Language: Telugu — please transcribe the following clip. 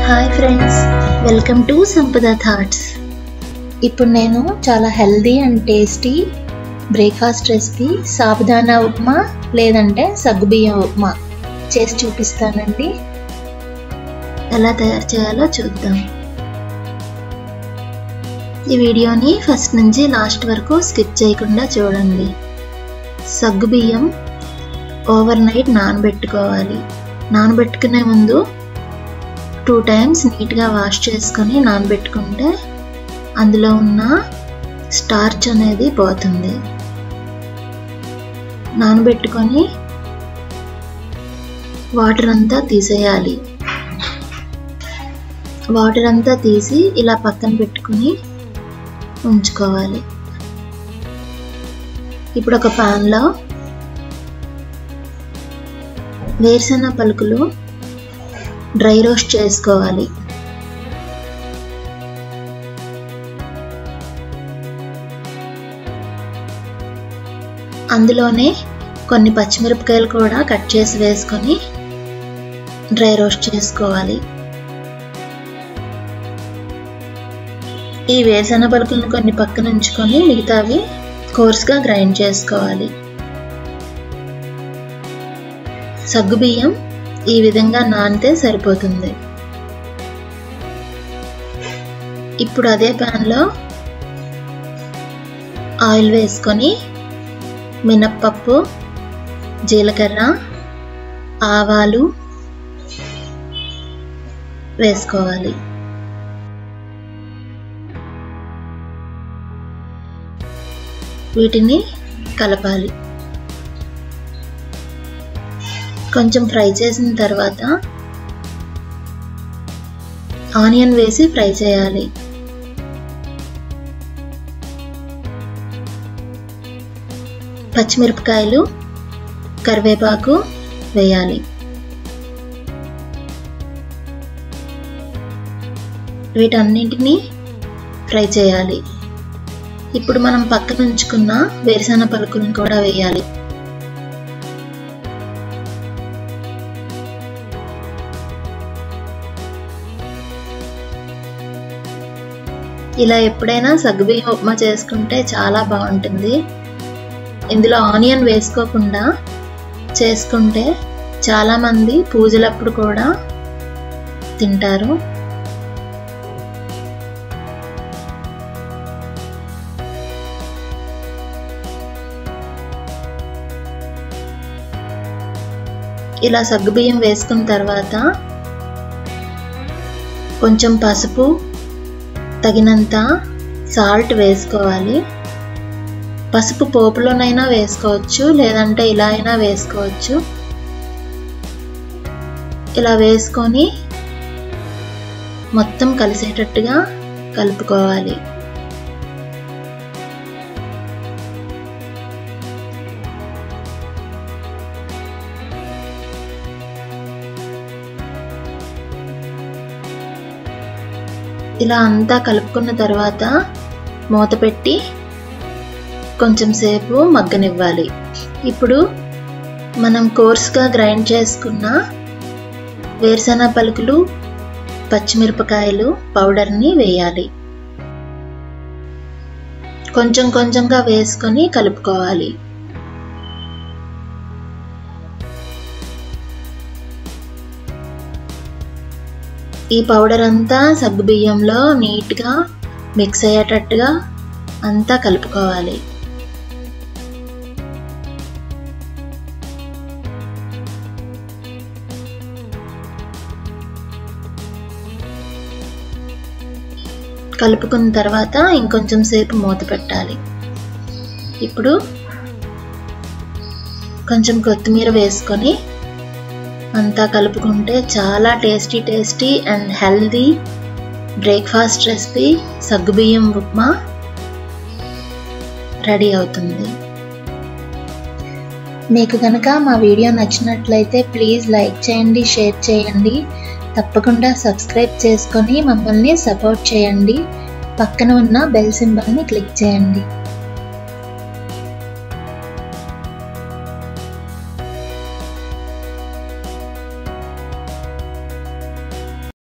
hi friends welcome to Sampada thoughts ఇప్పుడు నేను చాలా healthy and tasty breakfast recipe sabudana upma లేదంటే సగ్గుబియ్యం ఉప్మా చేసి చూపిస్తానండి ఎలా తయారు చేయాలో చూద్దాం ఈ వీడియోని ఫస్ట్ నుంచి లాస్ట్ వరకు స్కిప్ చేయకుండా చూడండి సగ్గుబియ్యం ఓవర్ నైట్ నానబెట్టుకోవాలి నానబెట్టుకునే ముందు టూ టైమ్స్ నీట్గా వాష్ చేసుకొని నానబెట్టుకుంటే అందులో ఉన్న స్టార్చ్ అనేది పోతుంది నానబెట్టుకొని వాటర్ అంతా తీసేయాలి వాటర్ అంతా తీసి ఇలా పక్కన పెట్టుకుని ఉంచుకోవాలి ఇప్పుడు ఒక ప్యాన్లో వేరుశెనగ పలుకులు డ్రై రోస్ట్ చేసుకోవాలి అందులోనే కొన్ని పచ్చిమిరపకాయలు కూడా కట్ చేసి వేసుకొని డ్రై రోస్ట్ చేసుకోవాలి ఈ వేసన పలుకులను కొన్ని పక్కన ఉంచుకొని మిగతావి కోర్స్గా గ్రైండ్ చేసుకోవాలి సగ్గుబియ్యం ఈ విధంగా నానితే సరిపోతుంది ఇప్పుడు అదే ప్యాన్లో ఆయిల్ వేసుకొని మినప్పప్పు జీలకర్ర ఆవాలు వేసుకోవాలి వీటిని కలపాలి కొంచెం ఫ్రై చేసిన తర్వాత ఆనియన్ వేసి ఫ్రై చేయాలి పచ్చిమిరపకాయలు కరివేపాకు వేయాలి వీటన్నింటినీ ఫ్రై చేయాలి ఇప్పుడు మనం పక్కన ఉంచుకున్న వేరుశెనగ పలుకులను కూడా వేయాలి ఇలా ఎప్పుడైనా సగ్గుబియ్యం ఉప్మా చేసుకుంటే చాలా బాగుంటుంది ఇందులో ఆనియన్ వేసుకోకుండా చేసుకుంటే చాలామంది పూజలప్పుడు కూడా తింటారు ఇలా సగ్గుబియ్యం వేసుకున్న తర్వాత కొంచెం పసుపు తగినంత సాల్ట్ వేసుకోవాలి పసుపు పోపులోనైనా వేసుకోవచ్చు లేదంటే ఇలా అయినా వేసుకోవచ్చు ఇలా వేసుకొని మొత్తం కలిసేటట్టుగా కలుపుకోవాలి ఇలా అంతా కలుపుకున్న తర్వాత మూత పెట్టి కొంచెం సేపు మగ్గనివ్వాలి ఇప్పుడు మనం కోర్స్గా గ్రైండ్ చేసుకున్న వేరుశెనగ పలుకులు పచ్చిమిరపకాయలు పౌడర్ని వేయాలి కొంచెం కొంచెంగా వేసుకొని కలుపుకోవాలి ఈ పౌడర్ అంతా సగ్గుబియ్యంలో నీట్గా మిక్స్ అయ్యేటట్టుగా అంతా కలుపుకోవాలి కలుపుకున్న తర్వాత ఇంకొంచెం సేపు మూత పెట్టాలి ఇప్పుడు కొంచెం కొత్తిమీర వేసుకొని అంతా కలుపుకుంటే చాలా tasty tasty and healthy breakfast recipe సగ్గుబియ్యం ఉప్మా రెడీ అవుతుంది మీకు కనుక మా వీడియో నచ్చినట్లయితే ప్లీజ్ లైక్ చేయండి షేర్ చేయండి తప్పకుండా సబ్స్క్రైబ్ చేసుకొని మమ్మల్ని సపోర్ట్ చేయండి పక్కన ఉన్న బెల్ సింబల్ని క్లిక్ చేయండి